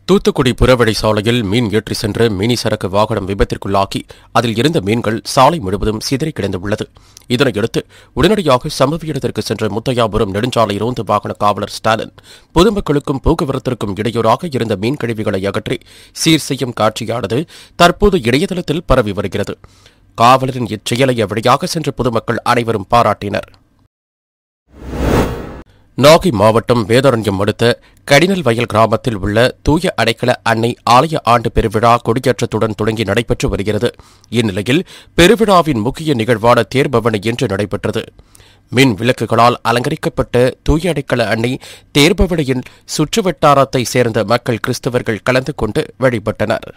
தூத்துக்குடி புறவழி சாலையில் மீன் ஏற்றி சென்ற மினி சரக்கு வாகனம் விபத்திற்குள்ளாகி அதில் இருந்த மீன்கள் சாலை முழுவதும் சிதறி கிடந்துள்ளது இதனையடுத்து உடனடியாக சம்பவ இடத்திற்கு சென்ற முத்தையாபுரம் நெடுஞ்சாலை ரோந்து வாகன காவலர் ஸ்டாலின் பொதுமக்களுக்கும் போக்குவரத்திற்கும் இடையூறாக இருந்த மீன் கழிவுகளை அகற்றி சீர் செய்யும் காட்சியானது தற்போது இணையதளத்தில் பரவி வருகிறது காவலரின் இச்செயலை வழியாக சென்ற பொதுமக்கள் அனைவரும் பாராட்டினர் நாகை மாவட்டம் வேதாரண்யம் அடுத்த கடினல் வயல் கிராமத்தில் உள்ள தூய அடைக்கல அன்னை ஆலய ஆண்டு பெருவிழா கொடியேற்றத்துடன் தொடங்கி நடைபெற்று வருகிறது இந்நிலையில் பெருவிழாவின் முக்கிய நிகழ்வான தேர்பவனி இன்று நடைபெற்றது மின் விளக்குகளால் அலங்கரிக்கப்பட்ட தூய அடைக்கல அன்னை தேர்பவனியின் சுற்றுவட்டாரத்தை சேர்ந்த மக்கள் கிறிஸ்தவர்கள் கலந்து கொண்டு வழிபட்டனர்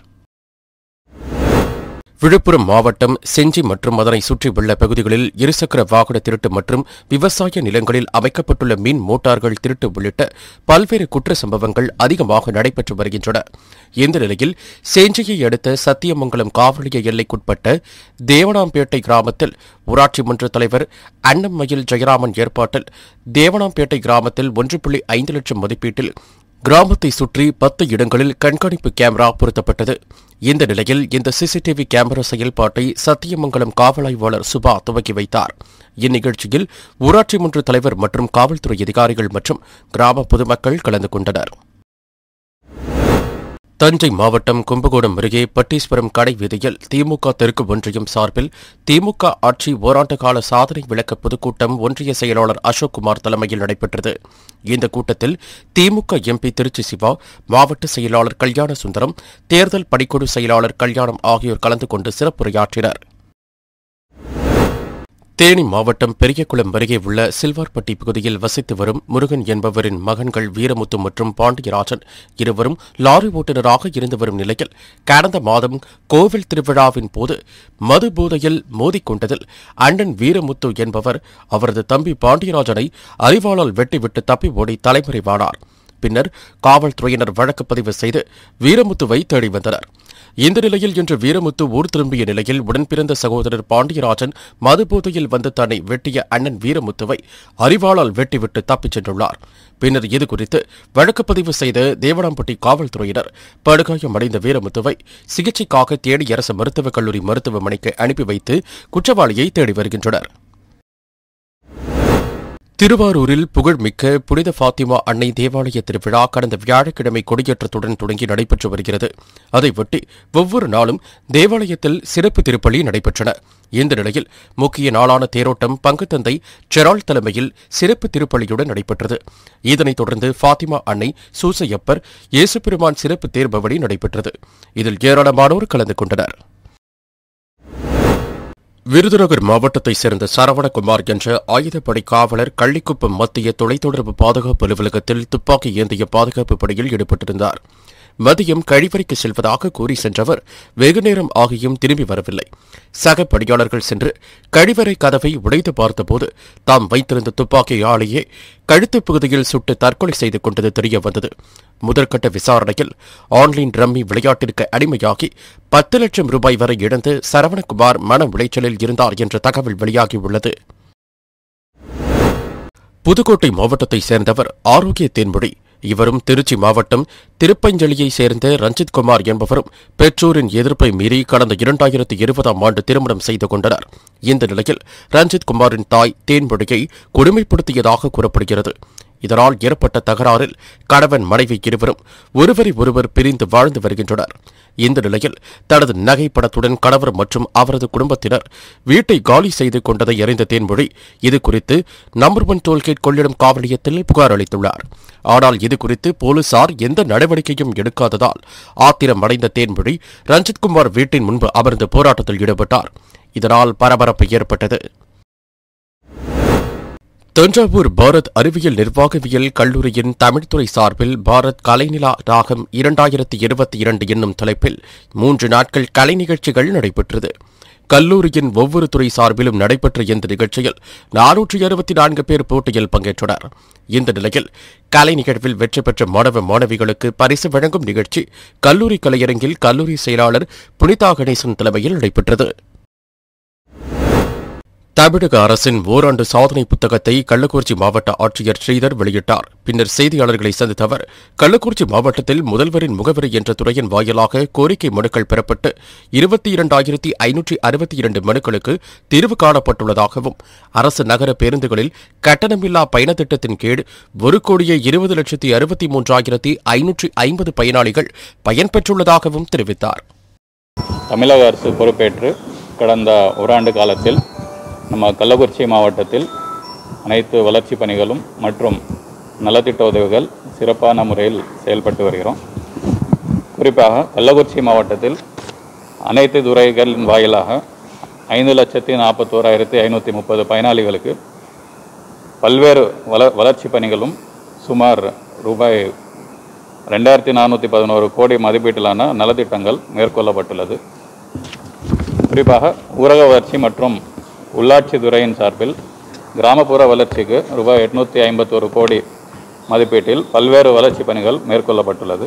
விழுப்புரம் மாவட்டம் செஞ்சி மற்றும் அதனை சுற்றியுள்ள பகுதிகளில் இருசக்கர வாகன திருட்டு மற்றும் விவசாய நிலங்களில் அமைக்கப்பட்டுள்ள மின் மோட்டார்கள் திருட்டு உள்ளிட்ட பல்வேறு குற்ற சம்பவங்கள் அதிகமாக நடைபெற்று வருகின்றன இந்த நிலையில் செஞ்சியை அடுத்த சத்தியமங்கலம் காவலிய எல்லைக்குட்பட்ட தேவனாம்பேட்டை கிராமத்தில் ஊராட்சி மன்ற தலைவர் அன்னம்மயில் ஜெயராமன் ஏற்பாட்டில் தேவனாம்பேட்டை கிராமத்தில் ஒன்று புள்ளி ஐந்து லட்சம் மதிப்பீட்டில் கிராமத்தை சுற்றி பத்து இடங்களில் கண்காணிப்பு கேமரா பொருத்தப்பட்டது இந்த நிலையில் இந்த சிசிடிவி கேமரா செயல்பாட்டை சத்தியமங்கலம் காவல் ஆய்வாளர் சுபா துவக்கி வைத்தார் இந்நிகழ்ச்சியில் ஊராட்சி மன்ற தலைவர் மற்றும் காவல்துறை அதிகாரிகள் மற்றும் கிராம பொதுமக்கள் கலந்து கொண்டனர் தஞ்சை மாவட்டம் கும்பகோணம் அருகே பட்டீஸ்வரம் கடை வீதியில் திமுக தெற்கு ஒன்றியம் சார்பில் திமுக ஆட்சி ஓராண்டு கால சாதனை விளக்க பொதுக்கூட்டம் ஒன்றிய செயலாளர் அசோக்குமார் தலைமையில் நடைபெற்றது இந்த கூட்டத்தில் திமுக எம்பி திருச்சி சிவா மாவட்ட செயலாளர் கல்யாண சுந்தரம் தேர்தல் பணிக்குழு செயலாளர் கல்யாணம் ஆகியோர் கலந்து கொண்டு சிறப்புரையாற்றினர் தேனி மாவட்டம் பெரியகுளம் அருகே உள்ள சில்வார்பட்டி பகுதியில் வசித்து வரும் முருகன் என்பவரின் மகன்கள் வீரமுத்து மற்றும் பாண்டியராஜன் இருவரும் லாரி ஓட்டுநராக இருந்து வரும் நிலையில் கடந்த மாதம் கோவில் திருவிழாவின் போது மது போதையில் மோதிக்கொண்டதில் அண்ணன் வீரமுத்து என்பவர் அவரது தம்பி பாண்டியராஜனை அறிவாளால் வெட்டிவிட்டு தப்பி ஓடி தலைமறைவானார் பின்னர் காவல்துறையினர் வழக்கு பதிவு செய்து வீரமுத்துவை தேடி வந்தனர் இந்த நிலையில் இன்று வீரமுத்து ஊர் திரும்பிய நிலையில் உடன்பிறந்த சகோதரர் பாண்டியராஜன் மதுபோதையில் வந்து தன்னை வெட்டிய அண்ணன் வீரமுத்துவை அறிவாளால் வெட்டிவிட்டு தப்பிச் சென்றுள்ளார் பின்னர் இதுகுறித்து வழக்கு பதிவு செய்த தேவனாம்பட்டி காவல்துறையினர் படுகாயமடைந்த வீரமுத்துவை சிகிச்சைக்காக தேடி அரசு மருத்துவக் கல்லூரி மருத்துவமனைக்கு அனுப்பி வைத்து குற்றவாளியை தேடி வருகின்றனர் திருவாரூரில் புகழ்மிக்க புனித ஃபாத்திமா அன்னை தேவாலய திருவிழா கடந்த வியாழக்கிழமை கொடியேற்றத்துடன் தொடங்கி நடைபெற்று வருகிறது அதையொட்டி ஒவ்வொரு நாளும் தேவாலயத்தில் சிறப்பு திருப்பலி நடைபெற்றன இந்த நிலையில் முக்கிய நாளான தேரோட்டம் பங்குத்தந்தை செரால் தலைமையில் சிறப்பு திருப்பலியுடன் நடைபெற்றது இதனைத் தொடர்ந்து ஃபாத்திமா அன்னை சூசையப்பர் இயேசுபெருமான் சிறப்பு தேர்பவனி நடைபெற்றது இதில் ஏராளமானோர் கலந்து கொண்டனர் விருதுநகர் மாவட்டத்தைச் சேர்ந்த சரவணகுமார் என்ற ஆயுதப்படை காவலர் கள்ளிக்குப்பம் மத்திய தொலைத்தொடர்பு பாதுகாப்பு அலுவலகத்தில் துப்பாக்கி ஏந்திய பாதுகாப்பு பணியில் ஈடுபட்டிருந்தார் மதியம் கழிவறைக்கு செல்வதாக கூறி சென்றவர் வெகுநேரம் ஆகியும் திரும்பி வரவில்லை சக பணியாளர்கள் சென்று கழிவறை கதவை உடைத்து பார்த்தபோது தாம் வைத்திருந்த துப்பாக்கியாலேயே கழுத்துப் பகுதியில் சுட்டு தற்கொலை செய்து கொண்டது தெரிய வந்தது முதற்கட்ட விசாரணையில் ஆன்லைன் ரம்மி விளையாட்டிற்கு அடிமையாகி பத்து லட்சம் ரூபாய் வரை இழந்து சரவணகுமார் மன உளைச்சலில் இருந்தார் என்ற தகவல் வெளியாகியுள்ளது புதுக்கோட்டை மாவட்டத்தைச் சேர்ந்தவர் ஆரோக்கிய தேன்மொழி இவரும் திருச்சி மாவட்டம் திருப்பஞ்சலியைச் சேர்ந்த ரஞ்சித் குமார் என்பவரும் பெற்றோரின் எதிர்ப்பை மீறி கடந்த இரண்டாயிரத்து இருபதாம் ஆண்டு திருமணம் செய்து கொண்டனர் இந்த நிலையில் ரஞ்சித் குமாரின் தாய் தேன்மொழியை கொடுமைப்படுத்தியதாக கூறப்படுகிறது இதனால் ஏற்பட்ட தகராறில் கணவன் மனைவி இருவரும் ஒருவரை ஒருவர் பிரிந்து வாழ்ந்து வருகின்றனர் இந்த நிலையில் தனது நகைப்படத்துடன் கணவர் மற்றும் அவரது குடும்பத்தினர் வீட்டை காலி செய்து கொண்டதை அறிந்த தேன்மொழி இது குறித்து நம்பர் ஒன் டோல்கேட் கொள்ளிடம் காவல் நிலையத்தில் புகார் அளித்துள்ளார் ஆனால் இது குறித்து போலீசார் எந்த நடவடிக்கையும் எடுக்காததால் ஆத்திரம் அடைந்த தேன்மொழி ரஞ்சித்குமார் வீட்டின் முன்பு அமர்ந்து போராட்டத்தில் ஈடுபட்டார் இதனால் பரபரப்பு ஏற்பட்டது தஞ்சாவூர் பாரத் அறிவியல் நிர்வாகவியல் கல்லூரியின் தமிழ்துறை சார்பில் பாரத் கலைநிலா ராகம் இரண்டாயிரத்தி இருபத்தி இரண்டு என்னும் தலைப்பில் மூன்று நாட்கள் கலை நிகழ்ச்சிகள் நடைபெற்றது கல்லூரியின் ஒவ்வொரு துறை சார்பிலும் நடைபெற்ற இந்த நிகழ்ச்சியில் நானூற்றி அறுபத்தி நான்கு பேர் போட்டியில் பங்கேற்றனர் இந்த நிலையில் கலை நிகழ்வில் வெற்றி பெற்ற மாணவ மாணவிகளுக்கு பரிசு வழங்கும் நிகழ்ச்சி கல்லூரி கலையரங்கில் கல்லூரி செயலாளர் புனிதா கணேசன் தலைமையில் நடைபெற்றது தமிழக அரசின் ஓராண்டு சாதனை புத்தகத்தை கள்ளக்குறிச்சி மாவட்ட ஆட்சியர் ஸ்ரீதர் வெளியிட்டார் பின்னர் செய்தியாளர்களை சந்தித்த அவர் கள்ளக்குறிச்சி மாவட்டத்தில் முதல்வரின் முகவரி என்ற துறையின் வாயிலாக கோரிக்கை மனுக்கள் பெறப்பட்டு இருபத்தி இரண்டாயிரத்தி ஐநூற்றி அறுபத்தி இரண்டு மனுக்களுக்கு தீர்வு காணப்பட்டுள்ளதாகவும் அரசு நகர பேருந்துகளில் கட்டணமில்லா பயண திட்டத்தின் கீழ் ஒரு கோடியே இருபது லட்சத்தி அறுபத்தி மூன்றாயிரத்தி ஐநூற்றி ஐம்பது பயனாளிகள் பயன்பெற்றுள்ளதாகவும் தெரிவித்தார் தமிழக அரசு பொறுப்பேற்று கடந்த ஓராண்டு காலத்தில் நம்ம கள்ளக்குறிச்சி மாவட்டத்தில் அனைத்து வளர்ச்சி பணிகளும் மற்றும் நலத்திட்ட உதவிகள் சிறப்பான முறையில் செயல்பட்டு வருகிறோம் குறிப்பாக கள்ளக்குறிச்சி மாவட்டத்தில் அனைத்து துறைகளின் வாயிலாக ஐந்து லட்சத்தி நாற்பத்தோராயிரத்தி ஐநூற்றி முப்பது பயனாளிகளுக்கு பல்வேறு வள வளர்ச்சி பணிகளும் சுமார் ரூபாய் ரெண்டாயிரத்தி நானூற்றி பதினோரு கோடி மதிப்பீட்டிலான நலத்திட்டங்கள் மேற்கொள்ளப்பட்டுள்ளது குறிப்பாக ஊரக வளர்ச்சி மற்றும் உள்ளாட்சி துறையின் சார்பில் கிராமப்புற வளர்ச்சிக்கு ரூபாய் எட்நூற்றி ஐம்பத்தோரு கோடி மதிப்பீட்டில் பல்வேறு வளர்ச்சி பணிகள் மேற்கொள்ளப்பட்டுள்ளது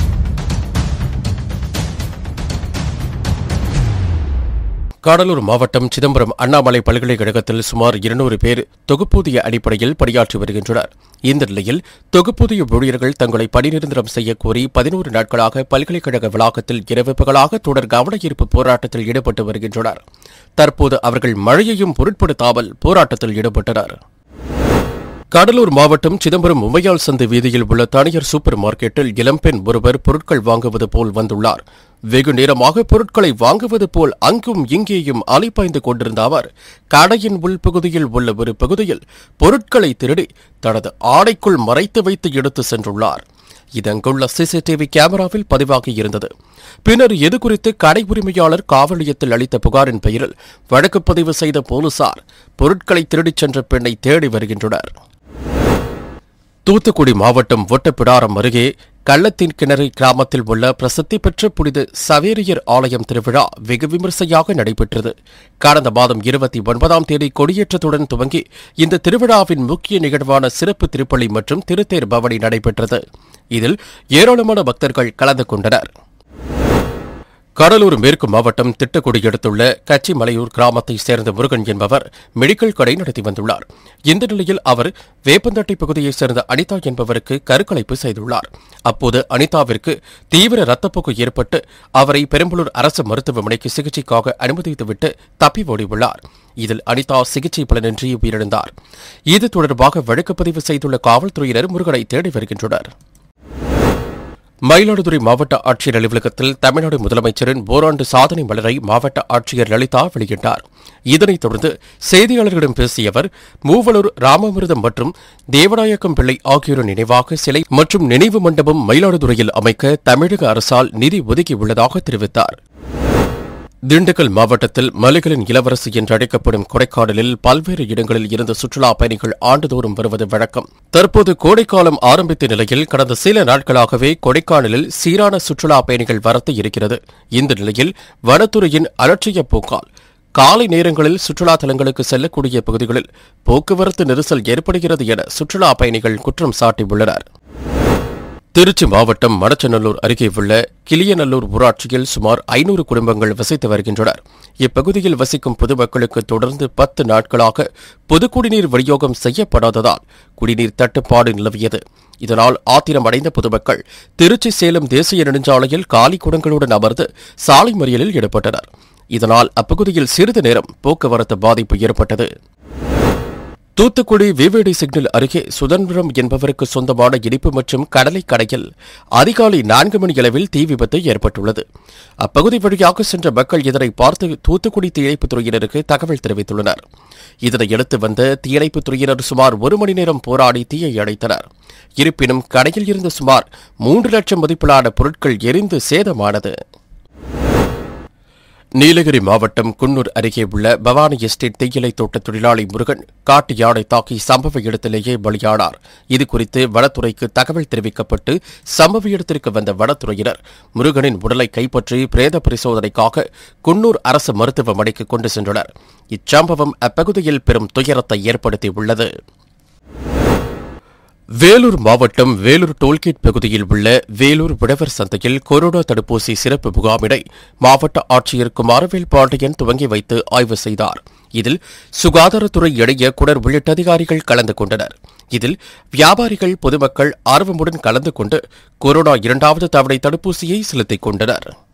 கடலூர் மாவட்டம் சிதம்பரம் அண்ணாமலை பல்கலைக்கழகத்தில் சுமார் இருநூறு பேர் தொகுப்பூதிய அடிப்படையில் பணியாற்றி வருகின்றனர் இந்த நிலையில் தொகுப்பூதிய ஊழியர்கள் தங்களை பணிநிரந்தரம் செய்யக் கோரி பதினோரு நாட்களாக பல்கலைக்கழக வளாகத்தில் இரவு பகலாக தொடர் கவன ஈர்ப்பு போராட்டத்தில் ஈடுபட்டு வருகின்றனர் தற்போது அவர்கள் மழையையும் பொருட்படுத்தாமல் போராட்டத்தில் ஈடுபட்டனர் கடலூர் மாவட்டம் சிதம்பரம் உமையால் சந்து வீதியில் உள்ள தனியார் சூப்பர் மார்க்கெட்டில் இளம்பெண் ஒருவர் பொருட்கள் வாங்குவது போல் வந்துள்ளார் வெகு நேரமாக பொருட்களை வாங்குவது போல் அங்கும் இங்கேயும் அலைப்பாய்ந்து கொண்டிருந்த அவர் கடையின் உள்பகுதியில் உள்ள ஒரு பகுதியில் பொருட்களை திருடி தனது ஆடைக்குள் மறைத்து வைத்து எடுத்து சென்றுள்ளார் இது அங்குள்ள சிசிடிவி கேமராவில் பதிவாகி இருந்தது பின்னர் இது குறித்து கடை உரிமையாளர் காவல் நிலையத்தில் அளித்த புகாரின் பெயரில் வழக்கு பதிவு செய்த போலீசார் பொருட்களை திருடிச் சென்ற பெண்ணை தேடி வருகின்றனர் தூத்துக்குடி மாவட்டம் ஒட்டப்பிடாரம் அருகே கள்ளத்தின் கிணறு கிராமத்தில் உள்ள பிரசித்தி பெற்ற புனித சவேரியர் ஆலயம் திருவிழா வெகு விமர்சையாக நடைபெற்றது கடந்த மாதம் இருபத்தி ஒன்பதாம் தேதி கொடியேற்றத்துடன் துவங்கி இந்த திருவிழாவின் முக்கிய நிகழ்வான சிறப்பு திருப்பலி மற்றும் திருத்தேர் பவனி நடைபெற்றது இதில் ஏராளமான பக்தர்கள் கலந்து கொண்டனர் கடலூர் மேற்கு மாவட்டம் திட்டக்குடி அடுத்துள்ள கச்சிமலையூர் கிராமத்தைச் சேர்ந்த முருகன் என்பவர் மெடிக்கல் கடை நடத்தி வந்துள்ளார் இந்த நிலையில் அவர் வேப்பந்தட்டை பகுதியைச் சேர்ந்த அனிதா என்பவருக்கு கருக்கலைப்பு செய்துள்ளார் அப்போது அனிதாவிற்கு தீவிர ரத்தப்போக்கு ஏற்பட்டு அவரை பெரம்பலூர் அரசு மருத்துவமனைக்கு சிகிச்சைக்காக அனுமதித்துவிட்டு தப்பி ஓடியுள்ளார் இதில் அனிதா சிகிச்சை பலனின்றி உயிரிழந்தார் இது தொடர்பாக வழக்கு பதிவு செய்துள்ள காவல்துறையினர் முருகனை தேடி வருகின்றனர் மயிலாடுதுறை மாவட்ட ஆட்சியர் அலுவலகத்தில் தமிழ்நாடு முதலமைச்சரின் ஓராண்டு சாதனை மலரை மாவட்ட ஆட்சியர் லலிதா வெளியிட்டார் இதனைத் தொடர்ந்து செய்தியாளர்களிடம் பேசிய அவர் மூவலூர் ராமாமிர்தம் மற்றும் தேவநாயக்கம் பிள்ளை ஆகியோரின் நினைவாக சிலை மற்றும் நினைவு மண்டபம் மயிலாடுதுறையில் அமைக்க தமிழக அரசால் நிதி ஒதுக்கியுள்ளதாக தெரிவித்தார் திண்டுக்கல் மாவட்டத்தில் மலைகளின் இளவரசி என்று அழைக்கப்படும் கொடைக்கானலில் பல்வேறு இடங்களில் இருந்து சுற்றுலா பயணிகள் ஆண்டுதோறும் வருவது வழக்கம் தற்போது கோடைக்காலம் ஆரம்பித்த நிலையில் கடந்த சில நாட்களாகவே கொடைக்கானலில் சீரான சுற்றுலா பயணிகள் வரத்து இருக்கிறது இந்த நிலையில் வனத்துறையின் அலட்சிய போக்கால் காலை நேரங்களில் சுற்றுலா தலங்களுக்கு செல்லக்கூடிய பகுதிகளில் போக்குவரத்து நெரிசல் ஏற்படுகிறது என சுற்றுலா பயணிகள் குற்றம் சாட்டியுள்ளனர் திருச்சி மாவட்டம் மடச்சநல்லூர் அருகே உள்ள கிளியநல்லூர் ஊராட்சியில் சுமார் ஐநூறு குடும்பங்கள் வசித்து வருகின்றனர் இப்பகுதியில் வசிக்கும் பொதுமக்களுக்கு தொடர்ந்து பத்து நாட்களாக பொது குடிநீர் விநியோகம் செய்யப்படாததால் குடிநீர் தட்டுப்பாடு நிலவியது இதனால் ஆத்திரமடைந்த பொதுமக்கள் திருச்சி சேலம் தேசிய நெடுஞ்சாலையில் காலி குடங்களுடன் அமர்ந்து சாலை மறியலில் ஈடுபட்டனர் இதனால் அப்பகுதியில் சிறிது நேரம் போக்குவரத்து பாதிப்பு ஏற்பட்டது தூத்துக்குடி விவேடி சிக்னல் அருகே சுதந்திரம் என்பவருக்கு சொந்தமான இனிப்பு மற்றும் கடலை கடையில் அதிகாலை நான்கு மணி அளவில் தீ விபத்து ஏற்பட்டுள்ளது அப்பகுதி வழியாக சென்ற மக்கள் இதனை பார்த்து தூத்துக்குடி தீயணைப்புத் துறையினருக்கு தகவல் தெரிவித்துள்ளனர் இதனையடுத்து வந்த தீயணைப்புத் துறையினர் சுமார் ஒரு மணி நேரம் போராடி தீயை அணைத்தனர் இருப்பினும் கடையில் இருந்த சுமார் மூன்று லட்சம் மதிப்பிலான பொருட்கள் எரிந்து சேதமானது நீலகிரி மாவட்டம் குன்னூர் அருகே உள்ள பவானி எஸ்டேட் தேயிலை தோட்ட தொழிலாளி முருகன் காட்டு யானை தாக்கி சம்பவ இடத்திலேயே பலியானார் இதுகுறித்து வனத்துறைக்கு தகவல் தெரிவிக்கப்பட்டு சம்பவ இடத்திற்கு வந்த வனத்துறையினர் முருகனின் உடலை கைப்பற்றி பிரேத பரிசோதனைக்காக குன்னூர் அரசு மருத்துவமனைக்கு கொண்டு சென்றனர் இச்சம்பவம் அப்பகுதியில் பெரும் துயரத்தை ஏற்படுத்தியுள்ளது வேலூர் மாவட்டம் வேலூர் டோல்கேட் பகுதியில் உள்ள வேலூர் விடவர் சந்தையில் கொரோனா தடுப்பூசி சிறப்பு முகாமினை மாவட்ட ஆட்சியர் குமாரவேல் பாண்டியன் துவங்கி வைத்து ஆய்வு செய்தார் இதில் சுகாதாரத்துறை இணை இயக்குநர் உள்ளிட்ட அதிகாரிகள் கலந்து கொண்டனர் இதில் வியாபாரிகள் பொதுமக்கள் ஆர்வமுடன் கலந்து கொண்டு கொரோனா இரண்டாவது தவணை தடுப்பூசியை செலுத்திக் கொண்டனர்